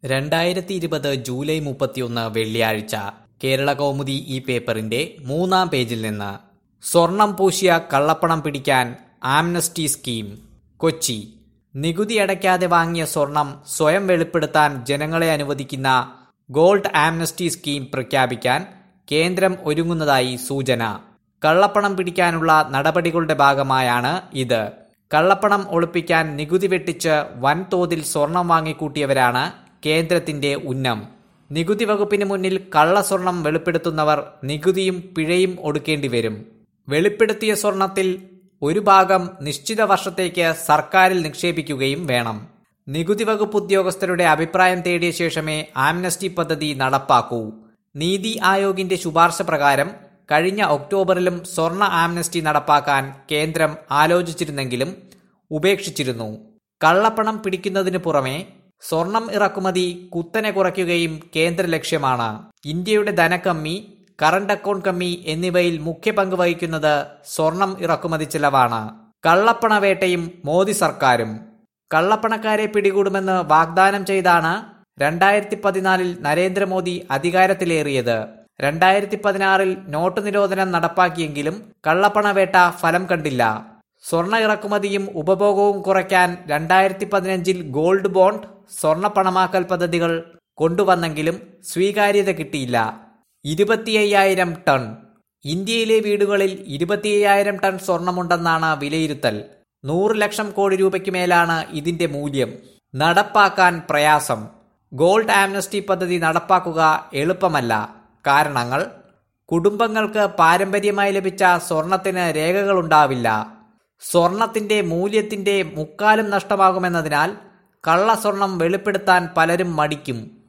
രണ്ടായിരത്തി ഇരുപത് ജൂലൈ മുപ്പത്തിയൊന്ന് വെള്ളിയാഴ്ച കേരള കൗമുദി ഈ പേപ്പറിന്റെ മൂന്നാം പേജിൽ നിന്ന് സ്വർണം പൂശിയ കള്ളപ്പണം പിടിക്കാൻ ആംനസ്റ്റി സ്കീം കൊച്ചി നികുതി അടയ്ക്കാതെ വാങ്ങിയ സ്വർണം സ്വയം വെളിപ്പെടുത്താൻ ജനങ്ങളെ അനുവദിക്കുന്ന ഗോൾഡ് ആംനസ്റ്റി സ്കീം പ്രഖ്യാപിക്കാൻ കേന്ദ്രം ഒരുങ്ങുന്നതായി സൂചന കള്ളപ്പണം പിടിക്കാനുള്ള നടപടികളുടെ ഭാഗമായാണ് ഇത് കള്ളപ്പണം ഒളിപ്പിക്കാൻ നികുതി വെട്ടിച്ച് വൻതോതിൽ സ്വർണം വാങ്ങിക്കൂട്ടിയവരാണ് കേന്ദ്രത്തിന്റെ ഉന്നം നികുതി വകുപ്പിന് മുന്നിൽ കള്ളസ്വർണം വെളിപ്പെടുത്തുന്നവർ നികുതിയും പിഴയും ഒടുക്കേണ്ടി വരും വെളിപ്പെടുത്തിയ സ്വർണത്തിൽ ഒരു ഭാഗം നിശ്ചിത വർഷത്തേക്ക് സർക്കാരിൽ നിക്ഷേപിക്കുകയും വേണം നികുതി വകുപ്പ് ഉദ്യോഗസ്ഥരുടെ അഭിപ്രായം തേടിയ ശേഷമേ ആംനസ്റ്റി പദ്ധതി നടപ്പാക്കൂ നീതി ആയോഗിന്റെ ശുപാർശ പ്രകാരം കഴിഞ്ഞ ഒക്ടോബറിലും സ്വർണ ആംനസ്റ്റി നടപ്പാക്കാൻ കേന്ദ്രം ആലോചിച്ചിരുന്നെങ്കിലും ഉപേക്ഷിച്ചിരുന്നു കള്ളപ്പണം പിടിക്കുന്നതിന് പുറമെ സ്വർണം ഇറക്കുമതി കുത്തനെ കുറയ്ക്കുകയും കേന്ദ്ര ലക്ഷ്യമാണ് ഇന്ത്യയുടെ ധനക്കമ്മി കറണ്ട് അക്കൗണ്ട് കമ്മി എന്നിവയിൽ മുഖ്യ പങ്ക് വഹിക്കുന്നത് സ്വർണം ഇറക്കുമതി ചെലവാണ് കള്ളപ്പണവേട്ടയും മോദി സർക്കാരും കള്ളപ്പണക്കാരെ പിടികൂടുമെന്ന് വാഗ്ദാനം ചെയ്താണ് രണ്ടായിരത്തി പതിനാലിൽ നരേന്ദ്രമോദി അധികാരത്തിലേറിയത് രണ്ടായിരത്തി പതിനാറിൽ നോട്ട് നിരോധനം നടപ്പാക്കിയെങ്കിലും കള്ളപ്പണവേട്ട ഫലം കണ്ടില്ല സ്വർണ്ണ ഇറക്കുമതിയും ഉപഭോഗവും കുറയ്ക്കാൻ രണ്ടായിരത്തി പതിനഞ്ചിൽ ഗോൾഡ് ബോണ്ട് സ്വർണ്ണ പണമാക്കൽ പദ്ധതികൾ കൊണ്ടുവന്നെങ്കിലും സ്വീകാര്യത കിട്ടിയില്ല ഇരുപത്തി അയ്യായിരം ടൺ ഇന്ത്യയിലെ വീടുകളിൽ ഇരുപത്തി അയ്യായിരം ടൺ സ്വർണമുണ്ടെന്നാണ് വിലയിരുത്തൽ നൂറ് ലക്ഷം കോടി രൂപയ്ക്ക് മേലാണ് ഇതിന്റെ മൂല്യം നടപ്പാക്കാൻ പ്രയാസം ഗോൾഡ് ആംനസ്റ്റി പദ്ധതി നടപ്പാക്കുക എളുപ്പമല്ല കാരണങ്ങൾ കുടുംബങ്ങൾക്ക് പാരമ്പര്യമായി ലഭിച്ച സ്വർണത്തിന് രേഖകളുണ്ടാവില്ല സ്വർണത്തിന്റെ മൂല്യത്തിന്റെ മുക്കാലും നഷ്ടമാകുമെന്നതിനാൽ കള്ളസ്വർണം വെളിപ്പെടുത്താൻ പലരും മടിക്കും